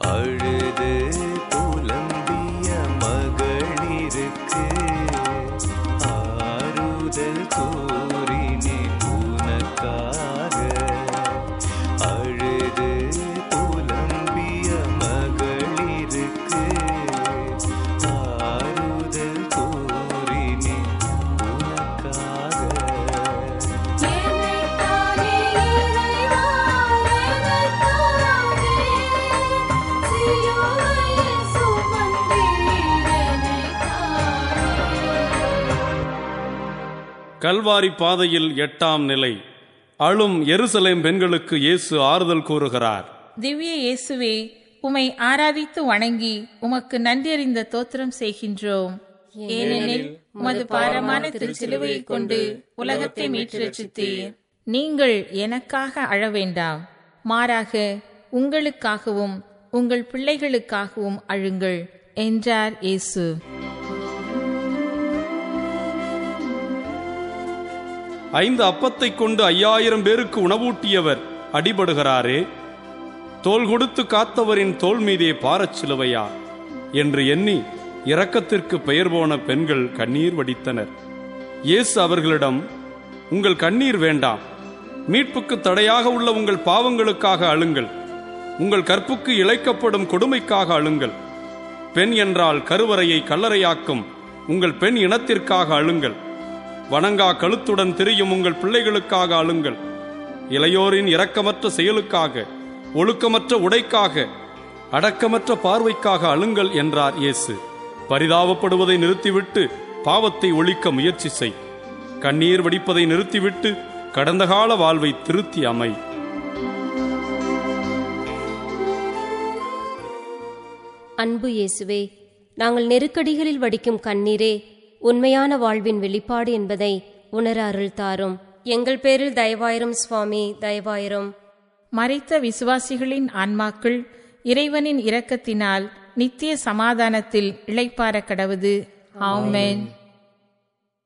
அழுது புலம்பிய மகளிருக்கு ஆறுதல் கூறினே உனக்காக அழுது புலம்பிய மகளிருக்கு ஆறுதல் கூறினே உனக்காக என்னைத்தானே இறைவா எனக்காகவே சிலுவையில் சுமந்தீர் என்னைத்தானே கல்வாரி பாதையில் எட்டாம் நிலை அழும் எருசலேம் பெண்களுக்கு இயேசு ஆறுதல் கூறுகிறார் திவ்ய இயேசுவே உமை ஆராதித்து வணங்கி உமக்கு நன்றியறிந்த தோத்திரம் செய்கின்றோம் ஏனெனில் உமது பாரமான திருச்சிலுவையை கொண்டு உலகத்தை மீட்டு ரட்சித்தீர் நீங்கள் எனக்காக அழ வேண்டாம் மாறாக உங்களுக்காகவும் உங்கள் பிள்ளைகளுக்காகவும் அழுங்கள் என்றார் இயேசு ஐந்து அப்பத்தைக் கொண்டு ஐயாயிரம் பேருக்கு உணவூட்டியவர் அடிபடுகிறாரே தோல் கொடுத்து காத்தவரின் தோல் மீதே பாரச் சிலுவையா என்று எண்ணி இரக்கத்திற்கு பெயர் போன பெண்கள் கண்ணீர் வடித்தனர் இயேசு அவர்களிடம் உங்கள் கண்ணீர் வேண்டாம் மீட்புக்கு தடையாக உள்ள உங்கள் பாவங்களுக்காக அழுங்கள் உங்கள் கற்புக்கு இழைக்கப்படும் கொடுமைக்காக அழுங்கள் பெண் என்றால் கருவறையை கல்லறையாக்கும் உங்கள் பெண் இனத்திற்காக அழுங்கள் வணங்கா கழுத்துடன் திரியும் உங்கள் பிள்ளைகளுக்காக அழுங்கள் இளையோரின் இரக்கமற்ற செயலுக்காக ஒழுக்கமற்ற உடைக்காக அடக்கமற்ற பார்வைக்காக அழுங்கள் என்றார் இயேசு பரிதாபப்படுவதை நிறுத்திவிட்டு பாவத்தை ஒழிக்க முயற்சி செய் கண்ணீர் வடிப்பதை நிறுத்திவிட்டு கடந்த கால வாழ்வை திருத்தி அமை அன்பு இயேசுவே நாங்கள் நெருக்கடிகளில் வடிக்கும் கண்ணீரே உண்மையான வாழ்வின் வெளிப்பாடு என்பதை உணர அருள் தாரும் எங்கள் பேரில் தயவாயிரும் சுவாமி தயவாயிரும் மறைத்த விசுவாசிகளின் ஆன்மாக்கள் இறைவனின் இரக்கத்தினால் நித்திய சமாதானத்தில் இளைப்பார கடவுது ஆமென்